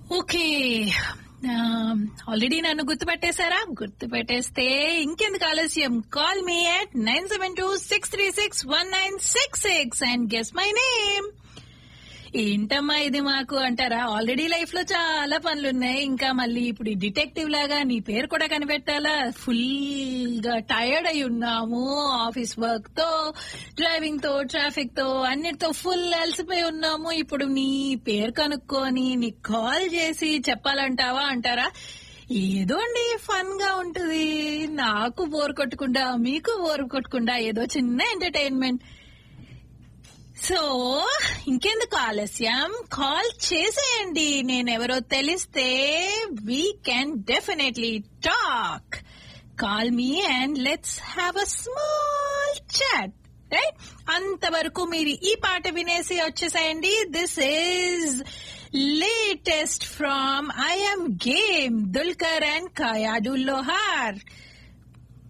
okay already నన్ను గుర్తుపెట్టేశారా గుర్తుపెట్టేస్తే ఇంకెందుకు ఆలస్యం call me at nine seven two six three six one nine six six and guess my name ఏంటమ్మా ఇది మాకు అంటారా ఆల్రెడీ లైఫ్ లో చాలా పనులున్నాయి ఇంకా మళ్ళీ ఇప్పుడు ఈ డిటెక్టివ్ లాగా నీ పేరు కూడా కనిపెట్టాలా ఫుల్ గా టైర్డ్ అయి ఉన్నాము ఆఫీస్ వర్క్ తో డ్రైవింగ్ తో ట్రాఫిక్ తో అన్నిటితో ఫుల్ అలసిపోయి ఉన్నాము ఇప్పుడు నీ పేరు కనుక్కొని నీకు కాల్ చేసి చెప్పాలంటావా అంటారా ఏదో అండి ఫన్ గా ఉంటది నాకు బోర్ కొట్టకుండా మీకు బోర్ కొట్టకుండా ఏదో చిన్న ఎంటర్టైన్మెంట్ సో ఇంకెందుకు ఆలస్యం కాల్ చేసేయండి నేనెవరో తెలిస్తే we can definitely talk call me and let's have a small chat right అంతవరకు మీరు ఈ పాట వినేసి వచ్చేసేయండి this is latest from I'm game Dulquer and Kayadu Lohar